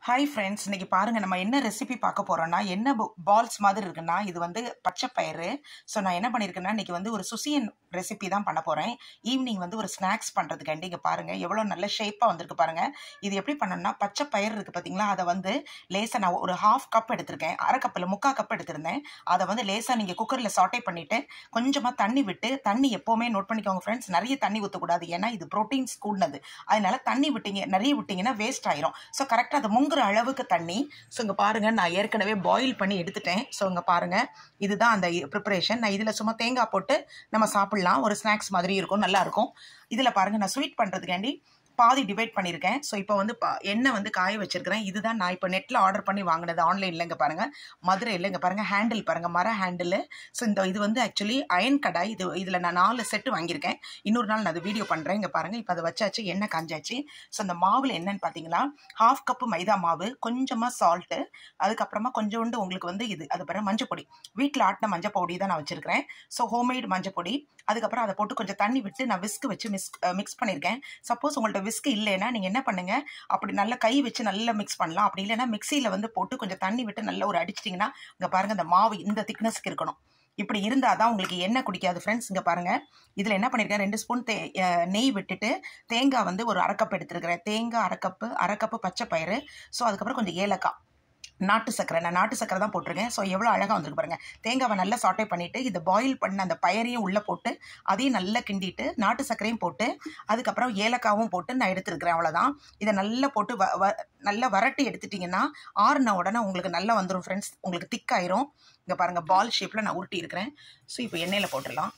hi friends இன்னைக்கு பாருங்க நம்ம என்ன ரெசிபி பார்க்க போறோம்னா என்ன பால்ஸ் மாதிரி இருக்குன்னா இது வந்து பச்சை பயிறு ஸோ நான் என்ன பண்ணியிருக்கேன்னா இன்னைக்கு வந்து ஒரு சுசியன் ரெசிபி தான் பண்ண போறேன் ஈவினிங் வந்து ஒரு ஸ்நாக்ஸ் பண்றதுக்காண்டி இங்க பாருங்க எவ்வளோ நல்ல ஷேப்பாக வந்திருக்கு பாருங்க இது எப்படி பண்ணணும்னா பச்சை பயிறு இருக்கு பார்த்தீங்களா அதை வந்து லேசாக நான் ஒரு ஹாஃப் கப் எடுத்திருக்கேன் அரை கப்பில் முக்கால் கப் எடுத்திருந்தேன் அதை வந்து லேசாக நீங்கள் குக்கரில் சாட்டே பண்ணிட்டு கொஞ்சமாக தண்ணி விட்டு தண்ணி எப்போவுமே நோட் பண்ணிக்கோங்க ஃப்ரெண்ட்ஸ் நிறைய தண்ணி ஊற்றக்கூடாது ஏன்னா இது ப்ரோட்டீன்ஸ் கூடினது அதனால தண்ணி விட்டீங்க நிறைய விட்டீங்கன்னா வேஸ்ட் ஆயிரும் ஸோ கரெக்டாக அது முங்குற அளவுக்கு தண்ணி ஸோ இங்கே பாருங்கள் நான் ஏற்கனவே பாயில் பண்ணி எடுத்துட்டேன் ஸோ இங்கே பாருங்கள் இதுதான் அந்த ப்ரிப்பரேஷன் நான் இதில் சும்மா தேங்காய் போட்டு நம்ம சாப்பிட்லாம் ஒரு ஸ்நாக்ஸ் மாதிரி இருக்கும் நல்லா இருக்கும் இதில் பாருங்கள் நான் ஸ்வீட் பண்ணுறதுக்காண்டி பாதி டிவைட் பண்ணியிருக்கேன் ஸோ இப்போ வந்து பா எண்ணெய் வந்து காய வச்சிருக்கிறேன் இதுதான் நான் இப்போ நெட்டில் ஆர்டர் பண்ணி வாங்கினது ஆன்லைனில் இங்கே பாருங்கள் மதுரையில் இங்கே பாருங்கள் ஹேண்டில் பாருங்கள் மர ஹேண்டில் ஸோ இந்த இது வந்து ஆக்சுவலி அயன் கடாய் இது இதில் நான் நாலு செட்டு வாங்கியிருக்கேன் இன்னொரு நாள் நான் அது வீடியோ பண்ணுறேன் இங்கே பாருங்கள் இப்போ அதை வச்சாச்சு எண்ணெய் காஞ்சாச்சு ஸோ அந்த மாவில் என்னன்னு பார்த்தீங்கன்னா ஹாஃப் கப்பு மைதா மாவு கொஞ்சமாக சால்ட்டு அதுக்கப்புறமா கொஞ்சோண்டு உங்களுக்கு வந்து இது அது பிறகு மஞ்சள் பொடி வீட்டில் ஆட்டின மஞ்சள் பொடி தான் நான் வச்சுருக்கிறேன் ஸோ ஹோம்மேட் மஞ்சள் பொடி அதுக்கப்புறம் அதை போட்டு கொஞ்சம் தண்ணி விட்டு நான் விஸ்க் வச்சு மிஸ் மிக்ஸ் பண்ணியிருக்கேன் சப்போஸ் உங்கள்ட்ட விஸ்க் இல்லைன்னா நீங்கள் என்ன பண்ணுங்க அப்படி நல்லா கை வச்சு நல்லா மிக்ஸ் பண்ணலாம் அப்படி இல்லைன்னா மிக்சியில் வந்து போட்டு கொஞ்சம் தண்ணி விட்டு நல்லா ஒரு அடிச்சிட்டிங்கன்னா இங்கே பாருங்கள் இந்த மாவு இந்த திக்னஸ்க்கு இருக்கணும் இப்படி இருந்தால் தான் உங்களுக்கு எண்ணெய் குடிக்காது ஃப்ரெண்ட்ஸ் இங்கே பாருங்கள் இதில் என்ன பண்ணியிருக்கேன் ரெண்டு ஸ்பூன் தே நெய் விட்டுட்டு தேங்காய் வந்து ஒரு அரைக்கப் எடுத்துருக்கிறேன் தேங்காய் அரைக்கப்பு அரைக்கப்பு பச்சை பயிறு ஸோ அதுக்கப்புறம் கொஞ்சம் ஏலக்காய் நாட்டு சக்கரை நான் நாட்டு சக்கரை தான் போட்டிருக்கேன் ஸோ எவ்வளோ அழகாக வந்திருக்கு பாருங்க தேங்காவை நல்லா சாட்டை பண்ணிவிட்டு இதை பாயில் பண்ண அந்த பயரையும் உள்ளே போட்டு அதையும் நல்லா கிண்டிட்டு நாட்டு சக்கரையும் போட்டு அதுக்கப்புறம் ஏலக்காவும் போட்டு நான் எடுத்துருக்கிறேன் அவ்வளோதான் இதை நல்லா போட்டு வ வ நல்லா வரட்டி எடுத்துட்டிங்கன்னா ஆறுன உடனே உங்களுக்கு நல்லா வந்துடும் ஃப்ரெண்ட்ஸ் உங்களுக்கு திக்காயிரும் இங்கே பாருங்கள் பால் ஷேப்பில் நான் உருட்டி இருக்கிறேன் ஸோ இப்போ எண்ணெயில் போட்டுடலாம்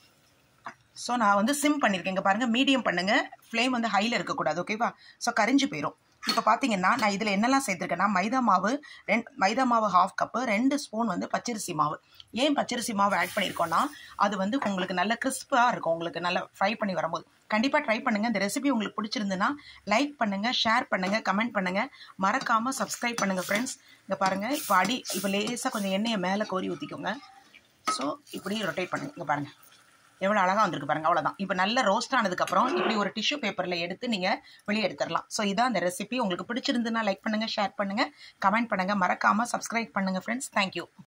ஸோ நான் வந்து சிம் பண்ணியிருக்கேன் இங்கே பாருங்கள் மீடியம் பண்ணுங்கள் ஃப்ளேம் வந்து ஹையில் இருக்கக்கூடாது ஓகேவா ஸோ கரிஞ்சு போயிடும் இப்போ பார்த்தீங்கன்னா நான் இதில் என்னெல்லாம் சேர்த்துருக்கேன்னா மைதா மாவு ரெண்டு மைதா மாவு ஹாஃப் கப்பு ரெண்டு ஸ்பூன் வந்து பச்சரிசி மாவு ஏன் பச்சரிசி மாவு ஆட் பண்ணியிருக்கோன்னா அது வந்து உங்களுக்கு நல்ல கிறிஸ்பாக இருக்கும் உங்களுக்கு நல்லா ஃப்ரை பண்ணி வரும்போது கண்டிப்பாக ட்ரை பண்ணுங்கள் இந்த ரெசிபி உங்களுக்கு பிடிச்சிருந்துன்னா லைக் பண்ணுங்கள் ஷேர் பண்ணுங்கள் கமெண்ட் பண்ணுங்கள் மறக்காமல் சப்ஸ்கிரைப் பண்ணுங்கள் ஃப்ரெண்ட்ஸ் இங்கே பாருங்கள் இப்போ அடி இப்போ லேசாக கொஞ்சம் எண்ணெயை மேலே கோரி ஊற்றிக்கோங்க ஸோ இப்படி ரொட்டேட் பண்ணுங்க இங்கே பாருங்கள் எவ்வளோ அழகாக வந்திருக்கு பாருங்க அவ்வளோதான் இப்போ நல்ல ரோஸ்ட் ஆனதுக்கப்புறம் இப்படி ஒரு டிஷ்யூ பேப்பரில் எடுத்து நீங்கள் வெளியே எடுத்துடலாம் ஸோ இதான் அந்த ரெசிபி உங்களுக்கு பிடிச்சிருந்துன்னா லைக் பண்ணுங்கள் ஷேர் பண்ணுங்கள் கமெண்ட் பண்ணுங்கள் மறக்காமல் சப்ஸ்கிரைப் பண்ணுங்கள் ஃப்ரெண்ட்ஸ் தேங்க்யூ